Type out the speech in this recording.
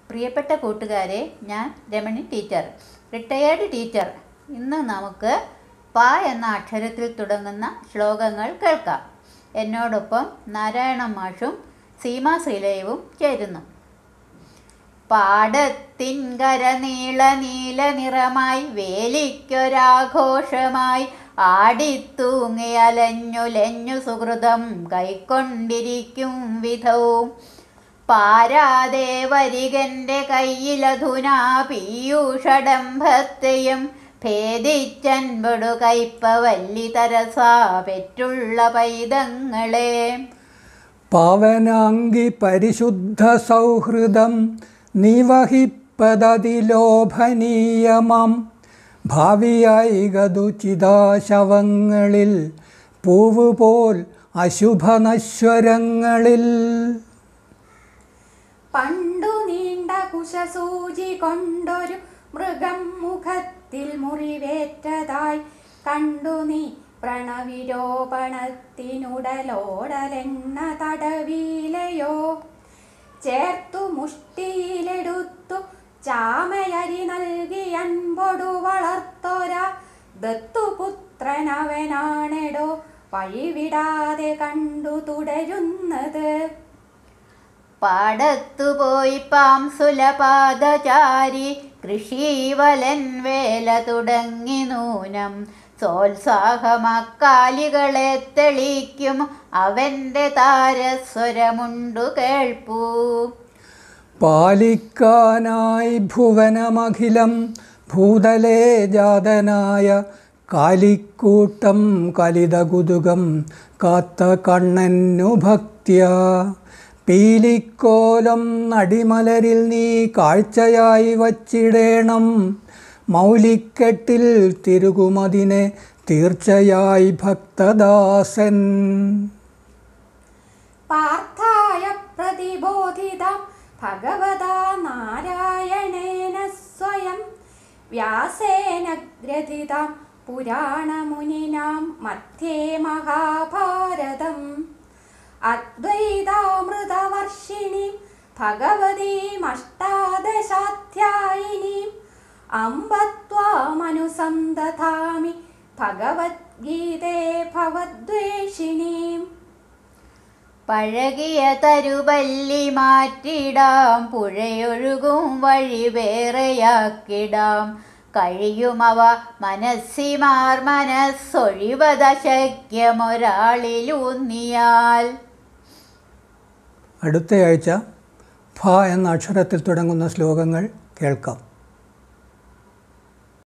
പ്രിയപ്പെട്ട കൂട്ടുകാരെ ഞാൻ രമണി ടീച്ചർ റിട്ടയേർഡ് ടീച്ചർ ഇന്ന് നമുക്ക് പ എന്ന അക്ഷരത്തിൽ തുടങ്ങുന്ന ശ്ലോകങ്ങൾ കേൾക്കാം എന്നോടൊപ്പം നാരായണ മാഷും സീമ ശ്രീലയവും ചേരുന്നു പാടത്തിൻകര നീള നീല നിറമായി വേലിക്കൊരാഘോഷമായി ആടിത്തൂങ്ങി അലഞ്ഞുലഞ്ഞു സുഹൃതം കൈക്കൊണ്ടിരിക്കും വിധവും പാരാതെ വരികന്റെ കയ്യിലധുനാ പീയൂഷഡംഭത്തെയും ഭേദിച്ചൻപടു കയ്പ വല്ലി തരസാ പെറ്റുള്ള പൈതങ്ങളെ പാവനാംഗി പരിശുദ്ധ സൗഹൃദം നിവഹിപ്പതതിലോഭനീയമാം ഭാവിയായി ഗതു ചിതാശവങ്ങളിൽ പൂവുപോൽ അശുഭനശ്വരങ്ങളിൽ പണ്ടു നീണ്ട കുശസൂചി കൊണ്ടൊരു മൃഗം മുഖത്തിൽ മുറിവേറ്റതായി കണ്ടു നീ പ്രണവിരോപണത്തിനുടലോടലെണ്ണ തടവിലയോ ചേർത്തു മുഷ്ടിയിലെടുത്തു ചാമയരി നൽകി അൻപൊടു വളർത്തോര ദത്തുപുത്രനവനാണെടോ വഴിവിടാതെ കണ്ടു തുടരുന്നത് പാടത്തുപോയി പാം സുലപാദചാരി കൃഷീവലൻ വേല തുടങ്ങി നൂനം സോത്സാഹമക്കാലികളെ തെളിക്കും അവൻ്റെ താരസ്വരമുണ്ടു കേൾപ്പൂ പാലിക്കാനായി ഭുവനമഖിലം ഭൂതലേ ജാതനായ കാലിക്കൂട്ടം കലിതകുതുകം കാത്ത കണ്ണനു ഭക്ത്യ പീലിക്കോലം നടിമലരിൽ നീ കാഴ്ചയായി വച്ചിടേണം മൗലിക്കെട്ടിൽ തിരുകുമതിനെ തീർച്ചയായി ഭക്തദാസൻ പാർത്ഥായ പ്രതിബോധിതം ഭഗവതാ നാരായണേന സ്വയം വ്യാസേന ഗ്രഥിതം പുരാണമുനിനാം മധ്യേ മഹാഭാരതം അദ്വൈതാമൃതവർഷിണീം ഭഗവതീം അഷ്ടാദശാധ്യായിനീം അമ്പത്വാമനുസന്തധാമി ഭഗവദ്ഗീതേ ഭവദ്വേഷിണീം പഴകിയ തരുപല്ലി മാറ്റിടാം പുഴയൊഴുകും വഴി വേറെയാക്കിടാം കഴിയുമവ മനസ്സിമാർ മനസ്സൊഴിവതശക്യമൊരാളിലൂന്നിയാൽ അടുത്തയാഴ്ച ഭ എന്ന അക്ഷരത്തിൽ തുടങ്ങുന്ന ശ്ലോകങ്ങൾ കേൾക്കാം